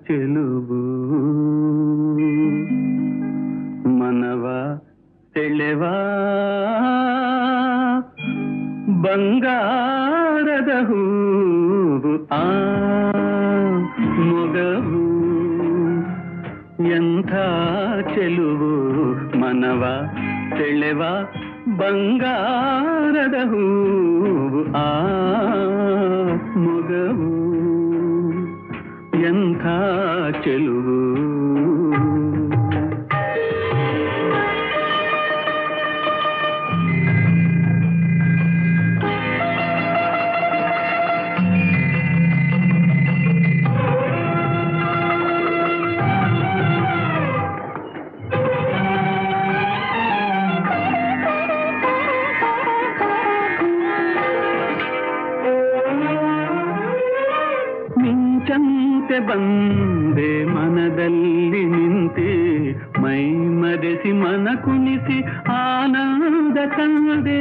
ಚೆಲುವು ಮನವ ಸೆಳೆವ ಬಂಗಾರದ ಹೂವು ಆ ಮೊಗವು ಎಂಥ ಚೆಲುವು ಮನವ ಸೆಳೆವ ಬಂಗಾರದ ಹೂವು ಆ ಮೊಗವು ಎಂಥ ಚೆಲುವು ಮಿಂಚಂತೆ ಬಂದೆ ಮನದಲ್ಲಿ ನಿಂತೆ ಮೈ ಮರೆಸಿ ಮನ ಕುಣಿಸಿ ಆನಂದ ಕಂದೆ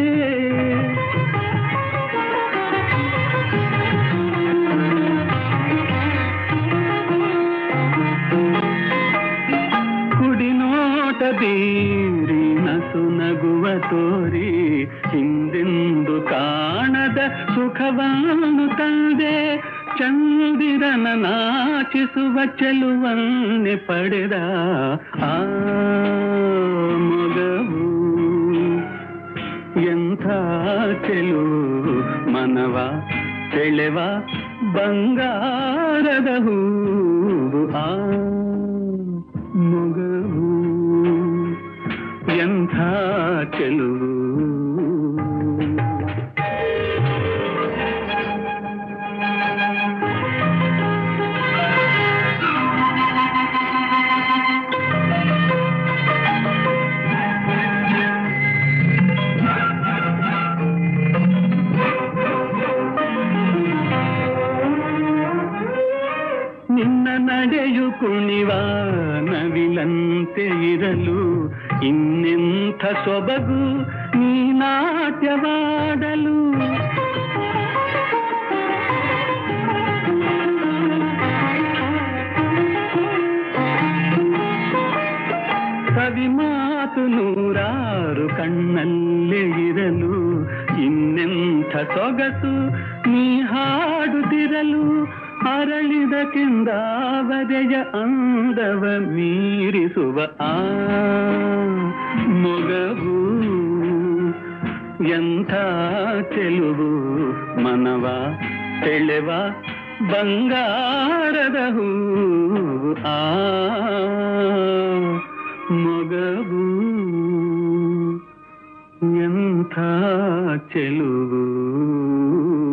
ಕುಡಿನೋಟ ಬೀರಿ ನಸು ನಗುವ ತೋರಿ ಹಿಂದೆಂದು ಕಾಣದ ಸುಖವನ್ನು ತಂದೆ ಚಂದಿರನ ನಾಚಿಸುವ ಚೆಲುವನ್ನೆ ಪಡೆದ ಆ ಮೊಗವು ಎಂಥ ಚೆಲುವು ಮನವ ಸೆಳೆವ ಬಂಗಾರದ ಹೂವು ಆ ಮೊಗವು ಎಂಥ ಚೆಲುವು ನಿನ್ನ ನಡೆಯು ಕುಣಿವ ನವಿಲಂತೆ ಇರಲು ಇನ್ನೆಂಥ ಸೊಬಗು ನೀ ನಾಟ್ಯವಾಡಲು ಕವಿ ಮಾತು ನೂರಾರು ಕಣ್ಣಲ್ಲೇ ಇರಲು ಇನ್ನೆಂಥ ಸೊಗಸು ನೀ ಹಾಡುತ್ತಿರಲು ಅರಳಿದ ಕೆಂದಾವರೆಯ ಅಂದವ ಮೀರಿಸುವ ಆ ಮೊಗವು ಎಂಥ ಚೆಲುವು ಮನವ ಸೆಳೆವ ಬಂಗಾರದ ಹೂವು ಆ ಮೊಗವು ಎಂಥ ಚೆಲುವು